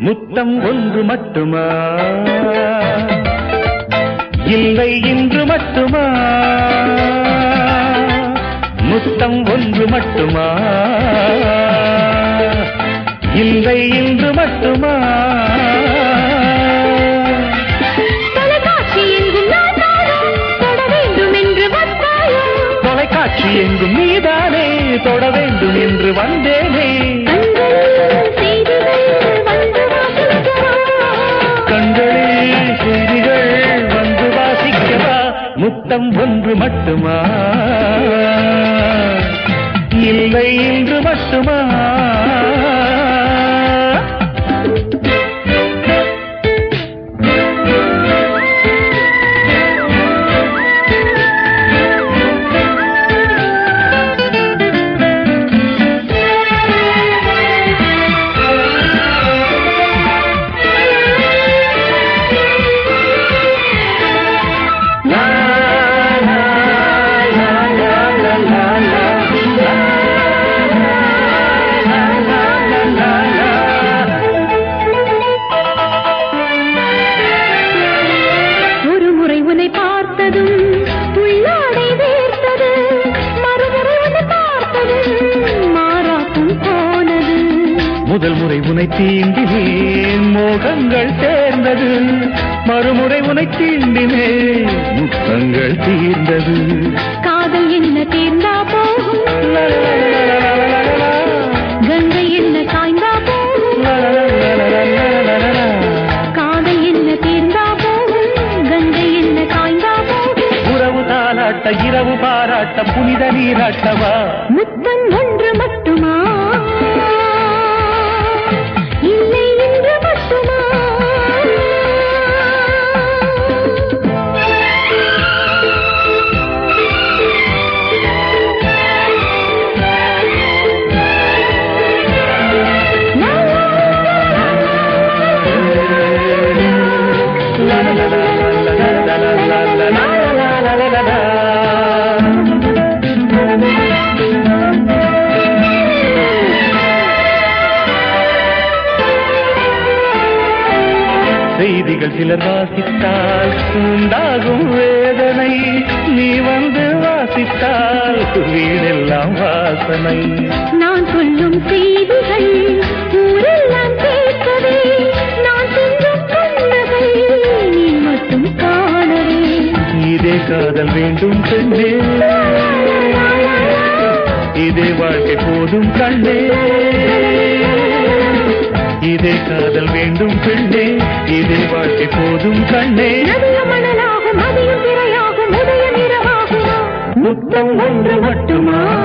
முத்தம் ஒன்று மட்டுமா இல்லை இன்று மட்டுமா முத்தம் ஒன்று மட்டுமா இல்லை இன்று மட்டுமா தொலைக்காட்சி எங்கும் நான் தானும் தொட வேண்டும் என்று வந்தாயோ தொலைக்காட்சி எங்கும் நீதானே தொட வேண்டும் என்று வந்தேனே கண்களில் செய்திகள் வந்து வாசிக்கவா கண்களில் செய்திகள் வந்து வாசிக்கவா முத்தம் ஒன்று மட்டுமா இல்லை இன்று மட்டுமா ஒரு முறை உன்னை பார்த்ததும் உள்ளாடை வேர்த்தது மறுமுறை உன்னை பார்த்ததும் மாறாக்கும் போனது முதல் முறை உனை தீண்டினேன் மோகங்கள் சேர்ந்தது மறுமுறை உனை தீண்டினேன் முத்தங்கள் தீர்ந்தது காதல் என்ன தேர்ந்தா போகும் கங்கை என்ன காய்ந்தா போகும் காதல் என்ன தேர்ந்தா போகும் கங்கை என்ன காய்ந்தா போகும் உறவு தாலாட்ட இரவு பாராட்ட புனித நீராட்டவா முத்தம் ஒன்று மட்டுமா இல்லை இன்று மட்டுமா செய்திகள் சிலர் வாசித்தால் உண்டாகும் வேதனை நீ வந்து வாசித்தால் வீடெல்லாம் வாசனை நான் சொல்லும் செய்திகள் ஊரெல்லாம் கேட்கவே நான் சென்றும் கண்டதை நீ மட்டும் காணவே இதே காதல் வேண்டும் பெண்ணே இதே வாழ்க்கை போதும் கண்ணே இதே காதல் வேண்டும் பெண்ணே இதே வாழ்க்கை போதும் கண்ணே நதியும் மணலாகும் மதியும் திரையாகும் உதயம் இரவாகுமா முத்தம் ஒன்று மட்டுமா